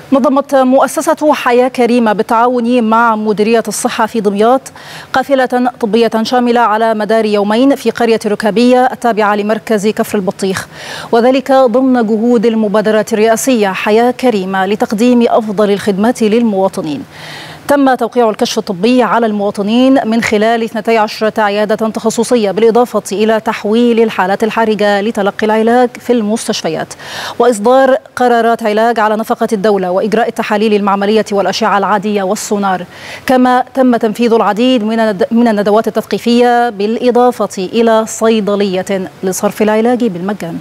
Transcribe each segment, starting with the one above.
نظمت مؤسسة حياة كريمة بالتعاون مع مديرية الصحة في دمياط قافلة طبية شاملة على مدار يومين في قرية ركابية التابعة لمركز كفر البطيخ وذلك ضمن جهود المبادرة الرئاسية حياة كريمة لتقديم أفضل الخدمات للمواطنين تم توقيع الكشف الطبي على المواطنين من خلال 12 عيادة تخصصية بالإضافة إلى تحويل الحالات الحرجة لتلقي العلاج في المستشفيات وإصدار قرارات علاج على نفقة الدولة وإجراء التحاليل المعملية والأشعة العادية والسونار كما تم تنفيذ العديد من الندوات التثقيفية بالإضافة إلى صيدلية لصرف العلاج بالمجان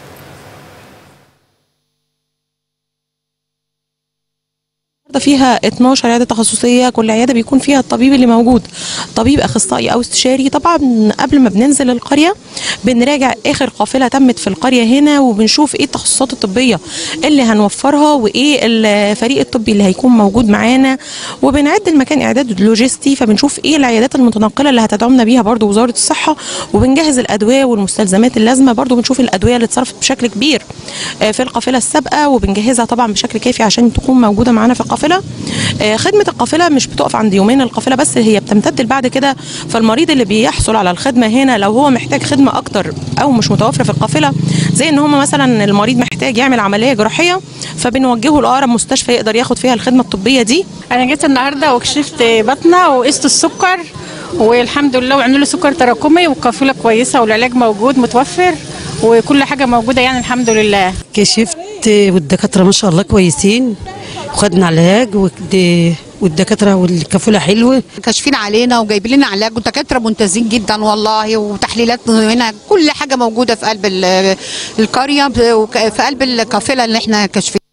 فيها 12 عياده تخصصيه كل عياده بيكون فيها الطبيب اللي موجود طبيب اخصائي او استشاري طبعا قبل ما بننزل القريه بنراجع اخر قافله تمت في القريه هنا وبنشوف ايه التخصصات الطبيه اللي هنوفرها وايه الفريق الطبي اللي هيكون موجود معانا وبنعد المكان اعداد لوجستي فبنشوف ايه العيادات المتنقله اللي هتدعمنا بيها برضو وزاره الصحه وبنجهز الادويه والمستلزمات اللازمه برضو بنشوف الادويه اللي اتصرفت بشكل كبير في القافله السابقه وبنجهزها طبعا بشكل كافي عشان تكون موجوده معانا في القافله خدمه القافله مش بتقف عند يومين القافله بس هي بتمتد بعد كده فالمريض اللي بيحصل على الخدمه هنا لو هو محتاج خدمه اكتر او مش متوفره في القافله زي ان هم مثلا المريض محتاج يعمل عمليه جراحيه فبنوجهه لاقرب مستشفى يقدر ياخد فيها الخدمه الطبيه دي انا جيت النهارده وكشفت بطنه وقست السكر والحمد لله وعملوا لي سكر تراكمي والقافله كويسه والعلاج موجود متوفر وكل حاجه موجوده يعني الحمد لله كشفت والدكاتره ما شاء الله كويسين وخدنا علاج والدكاتره والكفوله حلوه كاشفين علينا وجايبين لنا علاج والدكاتره ممتازين جدا والله وتحليلات هنا كل حاجه موجوده في قلب القريه في قلب القافله اللي احنا كاشفين